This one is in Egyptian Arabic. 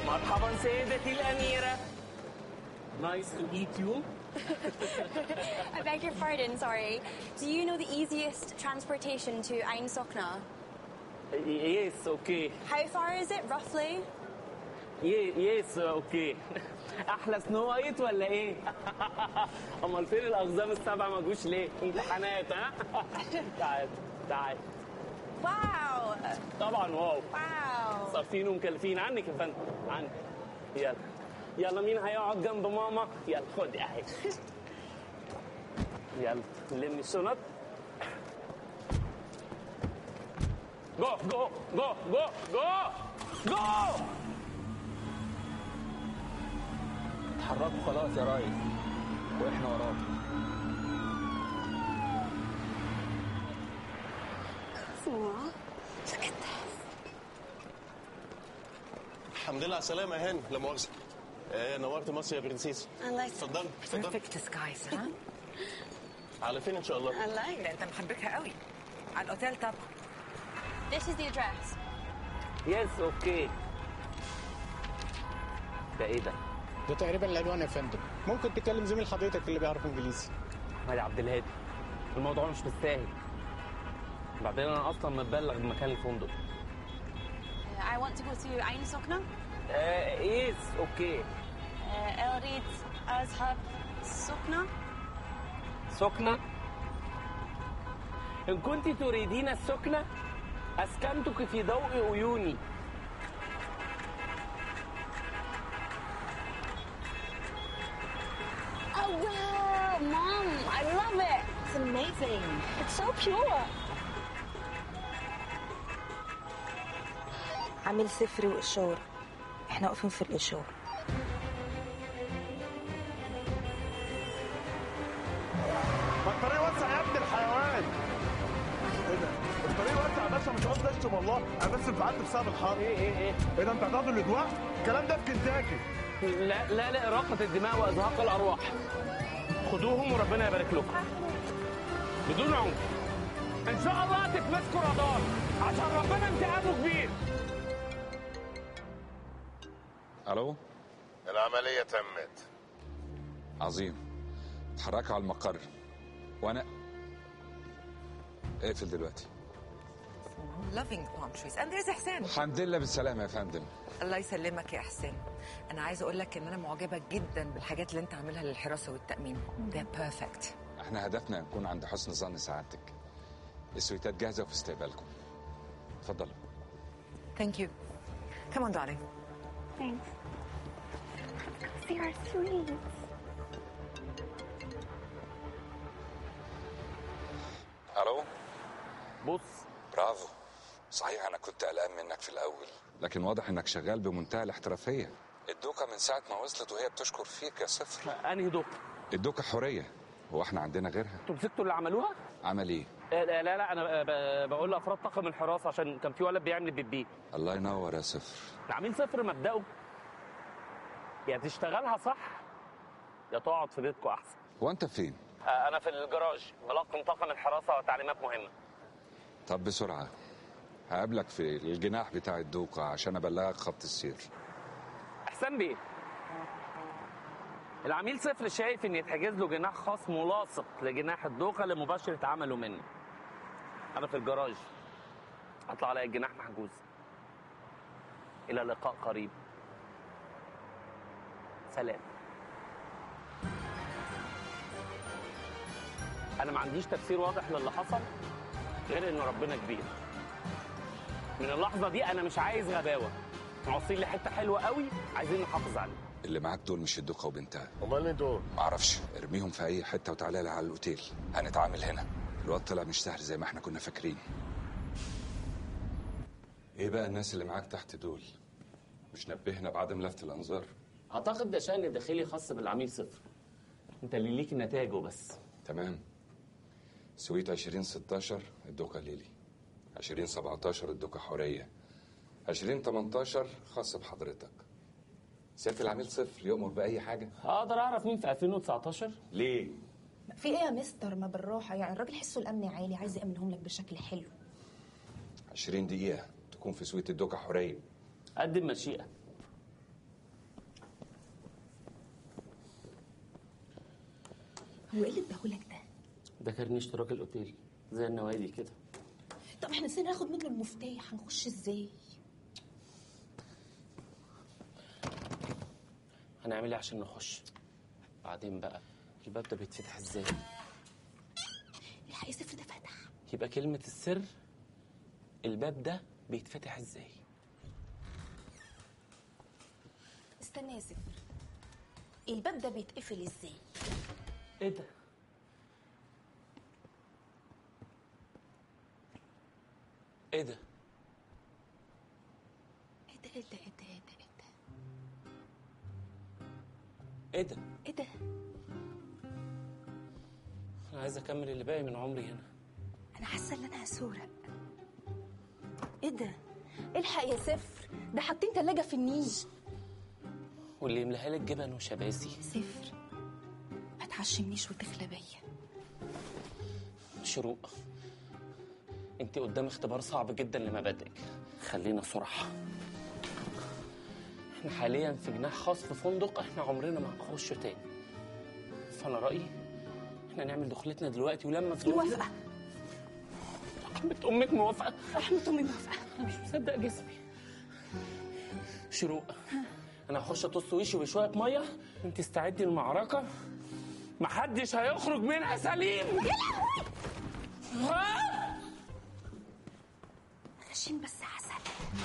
مرحبا سيدتي الأميرة Nice to meet you. I beg your pardon, sorry. Do you know the easiest transportation to Ain Sokna? Yes, okay. How far is it, roughly? Ye- Yes, okay. أحلى سنو وايت ولا إيه؟ أمال فين الأقزام السبعة ما جوش ليه؟ امتحانات ها؟ تعال تعال Wow! طبعا واو Wow! صارفين ومكلفين عنك يا فندم عنك يلا يلا مين هيقعد جنب ماما يلا خد اهي يلا لمي الشنط جو جو جو جو جو جو اتحركوا خلاص يا ريس واحنا وراكم Look at this. الحمد لله على السلامة يا هاني لا مؤاخذة آه نورت مصر يا برنسيس الله اتفضلي اتفضلي بيرفكت ديسجايز ها؟ على فين إن شاء الله؟ الله. ده انت محبكها قوي على الاوتيل طبعا This is the address. يس اوكي ده ايه ده؟ ده تقريبا العنوان يا فندم ممكن تكلم زميل حضرتك اللي بيعرف انجليزي يا عبد الهادي الموضوع مش مستاهل بعدين انا اصلا متبلغ بمكان الفندق Uh, I want to go to Ain Sokna. آه يس اوكي Uh, أريد أذهب سكنة. سكنة إن كنت تريدين السكنة أسكنتك في ضوء عيوني Oh wow, Mom! I love it. It's amazing. It's so pure. عامل صفر وإشارة احنا واقفين في الإشارة ما الطريق وسع يا ابن الحيوان ايه ده الطريق وسع يا باشا مش قصدي اشتم والله انا بس انفعلت بسبب الحر إيه إيه إيه ايه ده انت هتاخد الاجواء الكلام ده في كنتاكي لا لا لإراقة الدماء وإزهاق الأرواح خدوهم وربنا يبارك لكم بدون عنف إن شاء الله تتمسكوا رادار عشان ربنا انتقامه كبير الو العملية تمت عظيم اتحركوا على المقر وانا اقفل دلوقتي loving palm trees and there's حسين الحمد لله بالسلامه يا فندم الله يسلمك يا حسين انا عايزه اقول لك ان انا معجبه جدا بالحاجات اللي انت عاملها للحراسه والتامين ده بيرفكت احنا هدفنا نكون عند حسن ظن سعادتك السويتات جاهزه وفي استقبالكم اتفضلوا ثانك يو كمان darling Thanks. See our sweets. الو بص برافو صحيح انا كنت قلقان منك في الاول لكن واضح انك شغال بمنتهى الاحترافيه الدوكه من ساعه ما وصلت وهي بتشكر فيك يا صفر أنهي دور الدوكه حوريه هو احنا عندنا غيرها انتوا مسكتوا اللي عملوها؟ عمل ايه آه، لا لا لا انا ب- بقول لافراد طاقم الحراسه عشان كان في ولد بيعمل بيبي الله ينور يا صفر العميل صفر مبدأه يا تشتغلها صح يا تقعد في بيتكم احسن هو انت فين آه، انا في الجراج بلقن طاقم الحراسه وتعليمات مهمه طب بسرعه هقابلك في الجناح بتاع الدوكه عشان ابلغك خط السير احسان بيه العميل صفر شايف ان يتحجز له جناح خاص ملاصق لجناح الدوخه لمباشره عمله منه انا في الجراج هطلع الاقي الجناح محجوز الى لقاء قريب سلام انا ما عنديش تفسير واضح للي حصل غير ان ربنا كبير من اللحظه دي انا مش عايز غباوه واصلين لي حته حلوه قوي عايزين نحافظ عليها اللي معاك دول مش الدوكه وبنتها امال مين دول معرفش ارميهم في اي حته وتعالى لي على الاوتيل هنتعامل هنا الواد طلع مش سهل زي ما احنا كنا فاكرين ايه بقى الناس اللي معاك تحت دول مش نبهنا بعدم لفت الانظار اعتقد ده شأن داخلي خاص بالعميل صفر انت اللي ليك نتائجه بس تمام سويت 2016 الدوكه ليلي 2017 الدوكه حوريه 2018 خاص بحضرتك سياده العميل صفر يؤمر باي حاجه اقدر اعرف مين في 2019 ليه في ايه يا مستر ما بالراحه يعني الراجل حسه الامن عالي عايز يامنهم لك بشكل حلو 20 دقيقه تكون في سويت الدوكه حوريه قدم مشيئه وايه اللي اداهولك ده ده كارنيه اشتراك الاوتيل زي النوادي كده طب احنا نسينا ناخد منه المفتاح هنخش ازاي هنعمل ايه عشان نخش بعدين بقى الباب ده بيتفتح ازاي الحقيقه السفر ده فتح يبقى كلمة السر الباب ده بيتفتح ازاي استنى يا سفر الباب ده بيتقفل ازاي ايه ده ايه ده ايه ده ايه ده ايه ده ايه ده ايه ده ايه ده ايه ده انا عايز اكمل اللي باقي من عمري هنا انا حاسه ان انا هسورق ايه ده الحق يا سفر ده حاطين تلاجة في النيل واللي يملاها لك جبن وشباسي سفر ما تعشمنيش وتخلى بيا شروق انت قدام اختبار صعب جدا لمبادئك خلينا صراحة احنا حاليا في جناح خاص في فندق احنا عمرنا ما هنخشه تاني فانا رأيي احنا نعمل دخلتنا دلوقتي ولما في موافقة رحمة امك موافقة رحمة امي موافقة انا مش مصدق جسمي شروق انا هخش اطص وشي بشوية مية انت استعدي للمعركة محدش هيخرج منها سليم ها؟ غشيم بس